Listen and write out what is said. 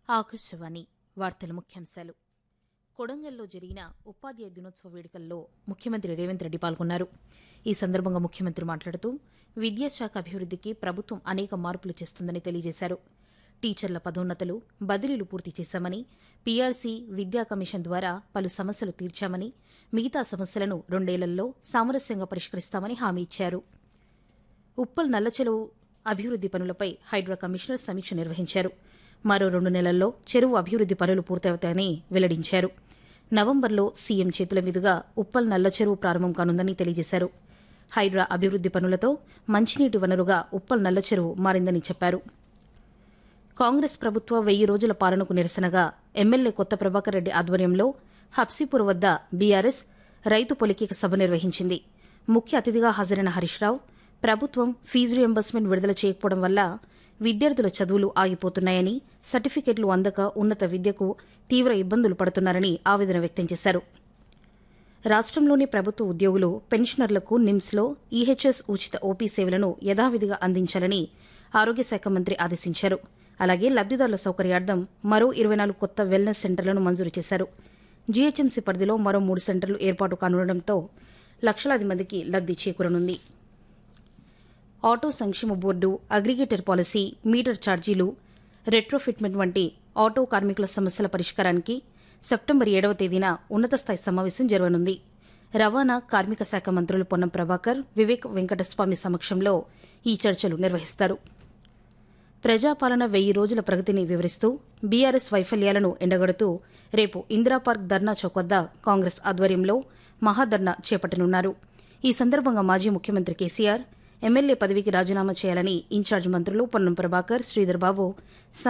ఆకాశవాణి వార్తల ముఖ్యాంశాలు కొడంగల్లో జరిగిన ఉపాధ్యాయ దినోత్సవ వేడుకల్లో ముఖ్యమంత్రి రేవంత్ రెడ్డి పాల్గొన్నారు ఈ సందర్భంగా ముఖ్యమంత్రి మాట్లాడుతూ విద్యాశాఖ అభివృద్ధికి ప్రభుత్వం అనేక మార్పులు చేస్తుందని తెలియజేశారు టీచర్ల పదోన్నతులు బదిలీలు పూర్తి చేశామని పీఆర్సీ విద్యా కమిషన్ ద్వారా పలు సమస్యలు తీర్చామని మిగతా సమస్యలను రెండేళ్లలో సామరస్యంగా పరిష్కరిస్తామని హామీ ఇచ్చారు ఉప్పల్ నల్లచెరువు అభివృద్ది పనులపై హైడ్రా కమిషనర్ సమీక్ష నిర్వహించారు మరో రెండు నెలల్లో చెరువు అభివృద్ది పనులు పూర్తవుతాయని వెల్లడించారు నవంబర్లో సీఎం చేతుల మీదుగా ఉప్పల్ నల్ల చెరువు ప్రారంభం కానుందని తెలియజేశారు హైడ్రా అభివృద్ది పనులతో మంచినీటి వనరుగా ఉప్పల్ నల్ల చెరువు మారిందని చెప్పారు కాంగ్రెస్ ప్రభుత్వ వెయ్యి రోజుల పాలనకు నిరసనగా ఎమ్మెల్యే కొత్త ప్రభాకర్ రెడ్డి ఆధ్వర్యంలో హబ్సీపూర్ వద్ద బీఆర్ఎస్ రైతు పొలికేక సభ నిర్వహించింది ముఖ్య అతిథిగా హాజరైన హరీష్ రావు ప్రభుత్వం ఫీజు రియంబర్స్మెంట్ విడుదల చేయకపోవడం వల్ల విద్యార్థుల చదువులు ఆగిపోతున్నాయని సర్టిఫికెట్లు అందక ఉన్నత విద్యకు తీవ్ర ఇబ్బందులు పడుతున్నారని ఆవేదన వ్యక్తం చేశారు రాష్ట్రంలోని ప్రభుత్వ ఉద్యోగులు పెన్షనర్లకు నిమ్స్లో ఈహెచ్ఎస్ ఉచిత ఓపీ సేవలను యథావిధిగా అందించాలని ఆరోగ్య శాఖ మంత్రి ఆదేశించారు అలాగే లబ్దిదారుల సౌకర్యార్థం మరో ఇరవై నాలుగు కొత్త వెల్నెస్ సెంటర్లను మంజూరు చేశారు జీహెచ్ఎంసీ పరిధిలో మరో మూడు సెంటర్లు ఏర్పాటు కానుండటంతో లక్షలాది మందికి లబ్ది చేకూరనుంది ఆటో సంక్షేమ బోర్డు అగ్రిగేటర్ పాలసీ మీటర్ ఛార్జీలు రెట్రోఫిట్మెంట్ వంటి ఆటో కార్మికుల సమస్యల పరిష్కారానికి సెప్టెంబర్ ఏడవ తేదీన ఉన్నత స్థాయి సమావేశం జరగనుంది రవాణా కార్మిక శాఖ మంత్రులు పొన్నం ప్రభాకర్ వివేక్ వెంకటస్వామి సమక్షంలో ఈ చర్చలు నిర్వహిస్తారు ప్రజాపాలన వెయ్యి రోజుల ప్రగతిని వివరిస్తూ బీఆర్ఎస్ వైఫల్యాలను ఎండగడుతూ రేపు ఇందిరాపార్క్ ధర్నా చౌక్ వద్ద కాంగ్రెస్ ఆధ్వర్యంలో మహాధర్నా చేపట్టనున్నారు ఈ సందర్భంగా మాజీ ముఖ్యమంత్రి కేసీఆర్ ఎమ్మెల్యే పదవికి రాజీనామా చేయాలని ఇన్ఛార్జ్ మంత్రులు పొన్నం ప్రభాకర్ శ్రీధర్ బాబు